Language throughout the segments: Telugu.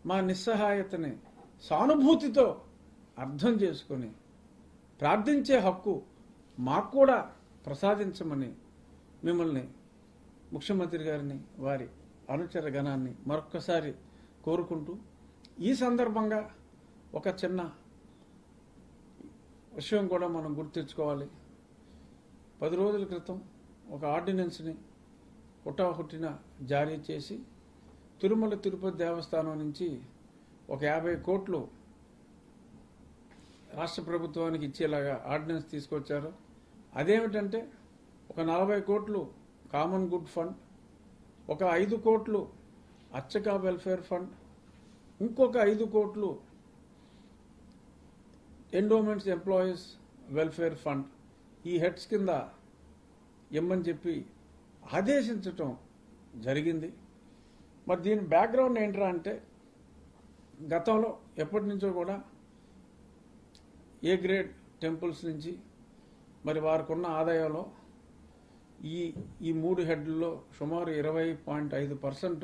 మా నిస్సహాయతని సానుభూతితో అర్థం చేసుకొని ప్రార్థించే హక్కు మాకు కూడా ప్రసాదించమని మిమ్మల్ని ముఖ్యమంత్రి గారిని వారి అనుచర గణాన్ని మరొక్కసారి కోరుకుంటూ ఈ సందర్భంగా ఒక చిన్న విషయం కూడా మనం గుర్తించుకోవాలి పది రోజుల క్రితం ఒక ఆర్డినెన్స్ని హుటాహుటిన జారీ చేసి తిరుమల తిరుపతి దేవస్థానం నుంచి ఒక యాభై కోట్లు రాష్ట్ర ప్రభుత్వానికి ఇచ్చేలాగా ఆర్డినెన్స్ తీసుకొచ్చారు అదేమిటంటే ఒక నలభై కోట్లు కామన్ గుడ్ ఫండ్ ఒక ఐదు కోట్లు అర్చక వెల్ఫేర్ ఫండ్ ఇంకొక ఐదు కోట్లు ఎండోమెంట్స్ ఎంప్లాయీస్ వెల్ఫేర్ ఫండ్ ఈ హెడ్స్ కింద ఇమ్మని చెప్పి ఆదేశించటం జరిగింది మరి దీని బ్యాక్గ్రౌండ్ ఏంట్రా అంటే గతంలో ఎప్పటి నుంచో కూడా ఏ గ్రేడ్ టెంపుల్స్ నుంచి మరి వారికి ఉన్న ఆదాయంలో ఈ ఈ మూడు హెడ్లలో సుమారు ఇరవై పాయింట్ ఐదు పర్సెంట్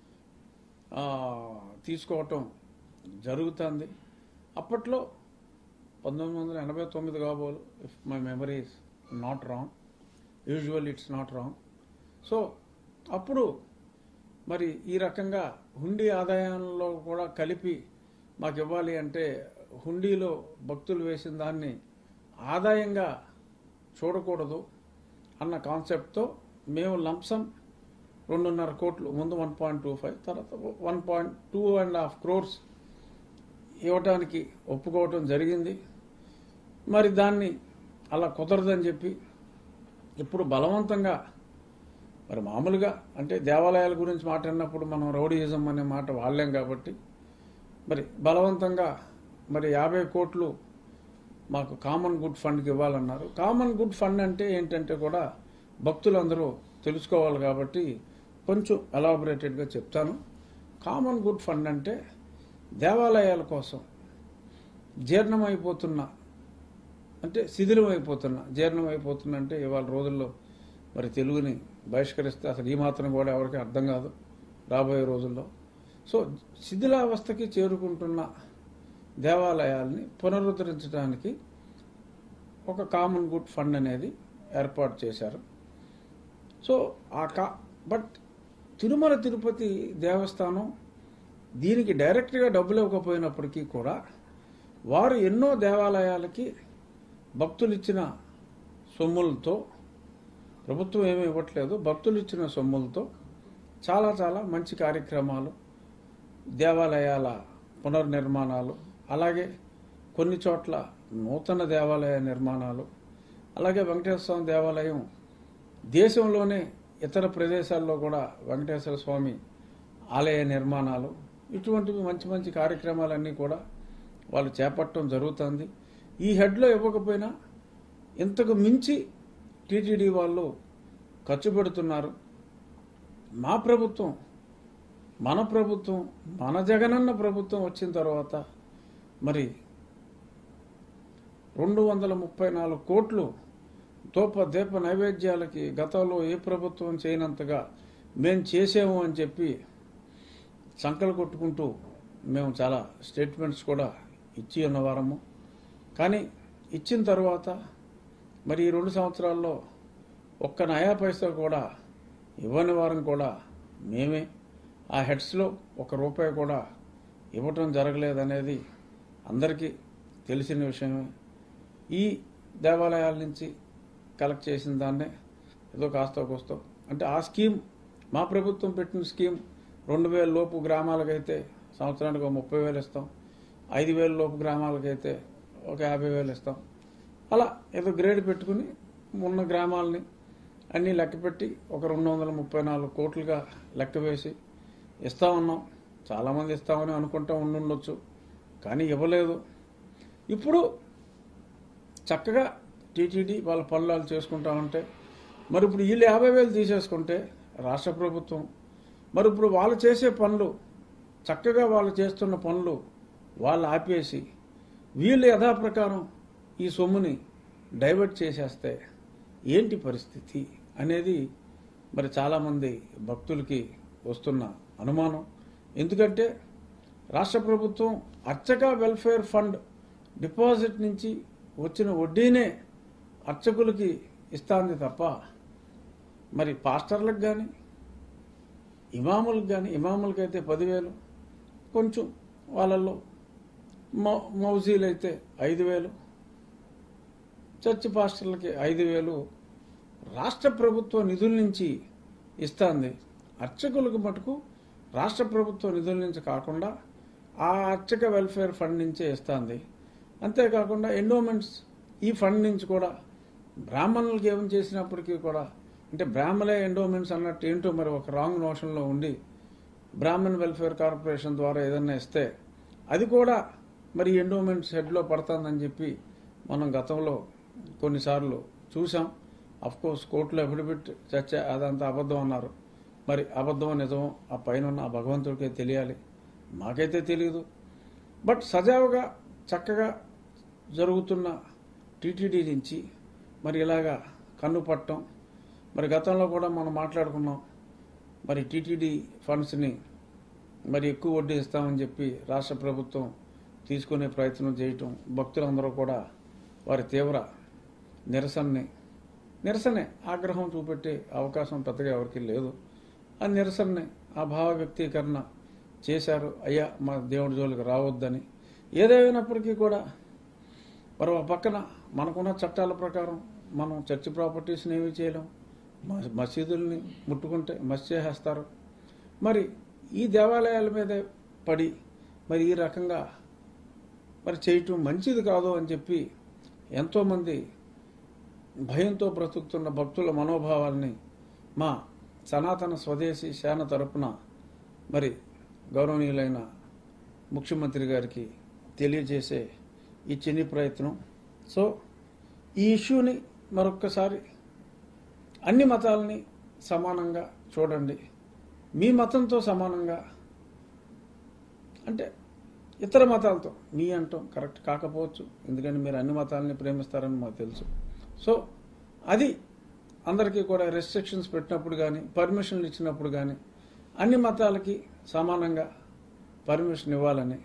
తీసుకోవటం జరుగుతుంది అప్పట్లో పంతొమ్మిది వందల ఎనభై తొమ్మిది కాబోలు if my memory is not wrong usual it's not wrong so అప్పుడు మరి ఈ రకంగా హుండీ ఆదాయంలో కూడా కలిపి మాకు ఇవ్వాలి అంటే హుండీలో భక్తులు వేసిన దాన్ని ఆదాయంగా చూడకూడదు అన్న కాన్సెప్ట్తో మేము లంసం రెండున్నర కోట్లు ముందు వన్ పాయింట్ టూ ఫైవ్ తర్వాత one point two and half crores ఇవ్వటానికి ఒప్పుకోవటం జరిగింది మరి దాన్ని అలా కుదరదని చెప్పి ఇప్పుడు బలవంతంగా మరి మామూలుగా అంటే దేవాలయాల గురించి మాట్లాడినప్పుడు మనం రౌడీయిజం అనే మాట వాడలేం కాబట్టి మరి బలవంతంగా మరి యాభై కోట్లు మాకు కామన్ గుడ్ ఫండ్కి ఇవ్వాలన్నారు కామన్ గుడ్ ఫండ్ అంటే ఏంటంటే కూడా భక్తులందరూ తెలుసుకోవాలి కాబట్టి కొంచెం ఎలాబొరేటెడ్గా చెప్తాను కామన్ గుడ్ ఫండ్ అంటే దేవాలయాల కోసం జీర్ణమైపోతున్న అంటే శిథిలమైపోతున్న జీర్ణమైపోతున్న అంటే ఇవాళ రోజుల్లో మరి తెలుగుని బహిష్కరిస్తే అసలు ఈ మాత్రం కూడా ఎవరికి అర్థం కాదు రాబోయే రోజుల్లో సో శిథిలావస్థకి చేరుకుంటున్న దేవాలయాల్ని పునరుద్ధరించడానికి ఒక కామన్ గుడ్ ఫండ్ అనేది ఏర్పాటు చేశారు సో ఆ కా బట్ తిరుమల తిరుపతి దేవస్థానం దీనికి డైరెక్ట్గా డబ్బులు ఇవ్వకపోయినప్పటికీ కూడా వారు ఎన్నో దేవాలయాలకి భక్తులు ఇచ్చిన సొమ్ములతో ప్రభుత్వం ఏమీ ఇవ్వట్లేదు భక్తులు ఇచ్చిన సొమ్ములతో చాలా చాలా మంచి కార్యక్రమాలు దేవాలయాల పునర్నిర్మాణాలు అలాగే కొన్ని చోట్ల నూతన దేవాలయ నిర్మాణాలు అలాగే వెంకటేశ్వర స్వామి దేవాలయం దేశంలోనే ఇతర ప్రదేశాల్లో కూడా వెంకటేశ్వర స్వామి ఆలయ నిర్మాణాలు ఇటువంటివి మంచి మంచి కార్యక్రమాలన్నీ కూడా వాళ్ళు చేపట్టడం జరుగుతుంది ఈ హెడ్లో ఇవ్వకపోయినా ఇంతకు మించి టీటీడీ వాళ్ళు ఖర్చు పెడుతున్నారు మా ప్రభుత్వం మన ప్రభుత్వం మన జగనన్న ప్రభుత్వం వచ్చిన తర్వాత మరి రెండు వందల ముప్పై నాలుగు కోట్లు తోప దీప నైవేద్యాలకి గతంలో ఏ ప్రభుత్వం చేయనంతగా మేము చేసాము అని చెప్పి సంకలు కొట్టుకుంటూ మేము చాలా స్టేట్మెంట్స్ కూడా ఇచ్చి ఉన్నవారము కానీ ఇచ్చిన తర్వాత మరి ఈ రెండు సంవత్సరాల్లో ఒక్క నయా పైసా కూడా ఇవ్వని వారం కూడా మేమే ఆ హెడ్స్లో ఒక రూపాయి కూడా ఇవ్వటం జరగలేదనేది అందరికీ తెలిసిన విషయమే ఈ దేవాలయాల నుంచి కలెక్ట్ చేసిన దాన్నే ఏదో కాస్త కోస్తో అంటే ఆ స్కీమ్ మా ప్రభుత్వం పెట్టిన స్కీమ్ రెండు వేల లోపు గ్రామాలకైతే సంవత్సరానికి ఒక ముప్పై వేలు ఇస్తాం ఐదు వేల లోపు గ్రామాలకైతే ఒక యాభై వేలు ఇస్తాం అలా ఏదో గ్రేడ్ పెట్టుకుని ఉన్న గ్రామాలని అన్నీ లెక్కపెట్టి ఒక రెండు వందల ముప్పై నాలుగు కోట్లుగా లెక్క వేసి ఇస్తా ఉన్నాం చాలామంది ఇస్తామని అనుకుంటా ఉండుండొచ్చు కానీ ఇవ్వలేదు ఇప్పుడు చక్కగా టీటీడీ వాళ్ళ పనులు వాళ్ళు చేసుకుంటా ఉంటే మరి ఇప్పుడు వీళ్ళు యాభై వేలు తీసేసుకుంటే రాష్ట్ర ప్రభుత్వం మరి ఇప్పుడు వాళ్ళు చేసే పనులు చక్కగా వాళ్ళు చేస్తున్న పనులు వాళ్ళు ఆపేసి వీళ్ళు యథాప్రకారం ఈ సొమ్ముని డైవర్ట్ చేసేస్తే ఏంటి పరిస్థితి అనేది మరి చాలామంది భక్తులకి వస్తున్న అనుమానం ఎందుకంటే రాష్ట్ర ప్రభుత్వం అర్చక వెల్ఫేర్ ఫండ్ డిపాజిట్ నుంచి వచ్చిన వడ్డీనే అర్చకులకి ఇస్తాంది తప్ప మరి పాస్టర్లకు కానీ ఇమాములకు కానీ ఇమాములకి అయితే పదివేలు కొంచెం వాళ్ళల్లో మౌ మౌజీలు అయితే ఐదు వేలు చర్చి పాస్టర్లకి ఐదు వేలు రాష్ట్ర ప్రభుత్వ నిధుల నుంచి ఇస్తుంది అర్చకులకు మటుకు రాష్ట్ర ప్రభుత్వ నిధుల నుంచి కాకుండా ఆ అర్చక వెల్ఫేర్ ఫండ్ నుంచే ఇస్తుంది అంతేకాకుండా ఎండోమెంట్స్ ఈ ఫండ్ నుంచి కూడా బ్రాహ్మణులకు ఏం చేసినప్పటికీ కూడా అంటే బ్రాహ్మణే ఎండోమెంట్స్ అన్నట్టు ఏంటో మరి ఒక రాంగ్ నోషన్లో ఉండి బ్రాహ్మణ్ వెల్ఫేర్ కార్పొరేషన్ ద్వారా ఏదన్నా ఇస్తే అది కూడా మరి ఎండోమెంట్స్ హెడ్లో పడుతుందని చెప్పి మనం గతంలో కొన్నిసార్లు చూసాం కోర్స్ కోర్టులో ఎఫిడవిట్ చర్చ అదంతా అబద్ధం అన్నారు మరి అబద్ధం నిజమో ఆ పైన ఉన్న ఆ భగవంతుడికే తెలియాలి మాకైతే తెలియదు బట్ సజావుగా చక్కగా జరుగుతున్న టీటీడీ నుంచి మరి ఇలాగా కన్ను పట్టడం మరి గతంలో కూడా మనం మాట్లాడుకున్నాం మరి టీటీడీ ఫండ్స్ని మరి ఎక్కువ వడ్డీ ఇస్తామని చెప్పి రాష్ట్ర ప్రభుత్వం తీసుకునే ప్రయత్నం చేయటం భక్తులందరూ కూడా వారి తీవ్ర నిరసనని నిరసనే ఆగ్రహం చూపెట్టే అవకాశం పెద్దగా ఎవరికి లేదు ఆ నిరసనని ఆ భావ వ్యక్తీకరణ చేశారు అయ్యా మా దేవుడి జోలికి రావద్దని ఏదేమైనప్పటికీ కూడా మరి ఒక పక్కన మనకున్న చట్టాల ప్రకారం మనం చర్చి ప్రాపర్టీస్ని ఏమీ చేయలేం మ- మసీదుల్ని ముట్టుకుంటే మసి చేసేస్తారు మరి ఈ దేవాలయాల మీదే పడి మరి ఈ రకంగా మరి చేయటం మంచిది కాదు అని చెప్పి ఎంతోమంది భయంతో బ్రతుకుతున్న భక్తుల మనోభావాల్ని మా సనాతన స్వదేశీ సేన తరపున మరి గౌరవనీయులైన ముఖ్యమంత్రి గారికి తెలియజేసే ఈ చిన్ని ప్రయత్నం సో ఈ ఇష్యూని మరొక్కసారి అన్ని మతాలని సమానంగా చూడండి మీ మతంతో సమానంగా అంటే ఇతర మతాలతో మీ అంటాం కరెక్ట్ కాకపోవచ్చు ఎందుకంటే మీరు అన్ని మతాలని ప్రేమిస్తారని మాకు తెలుసు సో అది అందరికీ కూడా రెస్ట్రిక్షన్స్ పెట్టినప్పుడు కానీ పర్మిషన్లు ఇచ్చినప్పుడు కానీ అన్ని మతాలకి సమానంగా పర్మిషన్ ఇవ్వాలని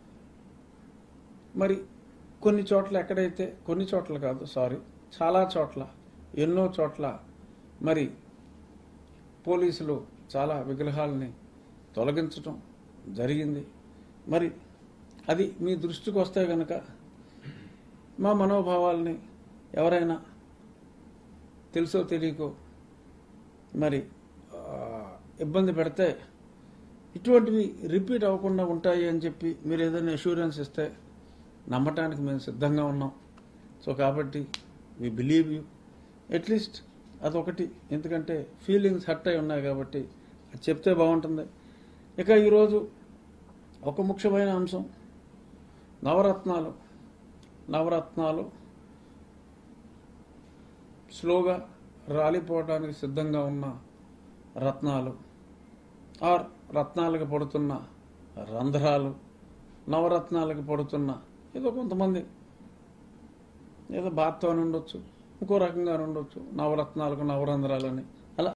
మరి కొన్ని చోట్ల ఎక్కడైతే కొన్ని చోట్ల కాదు సారీ చాలా చోట్ల ఎన్నో చోట్ల మరి పోలీసులు చాలా విగ్రహాలని తొలగించటం జరిగింది మరి అది మీ దృష్టికి వస్తే కనుక మా మనోభావాల్ని ఎవరైనా తెలుసో తెలియకో మరి ఆ, ఇబ్బంది పెడితే ఇటువంటివి రిపీట్ అవ్వకుండా ఉంటాయి అని చెప్పి మీరు ఏదైనా అష్యూరెన్స్ ఇస్తే నమ్మటానికి మేము సిద్ధంగా ఉన్నాం సో కాబట్టి వి బిలీవ్ యూ అట్లీస్ట్ అదొకటి ఎందుకంటే ఫీలింగ్స్ హర్ట్ అయి ఉన్నాయి కాబట్టి అది చెప్తే బాగుంటుంది ఇక ఈరోజు ఒక ముఖ్యమైన అంశం నవరత్నాలు నవరత్నాలు స్లోగా రాలిపోవడానికి సిద్ధంగా ఉన్న రత్నాలు ఆర్ రత్నాలకు పడుతున్న రంధ్రాలు నవరత్నాలకు పడుతున్న ఏదో కొంతమంది ఏదో బాధతో అని ఉండొచ్చు ఇంకో రకంగా అని ఉండొచ్చు నవరత్నాలకు నవరంధ్రాలని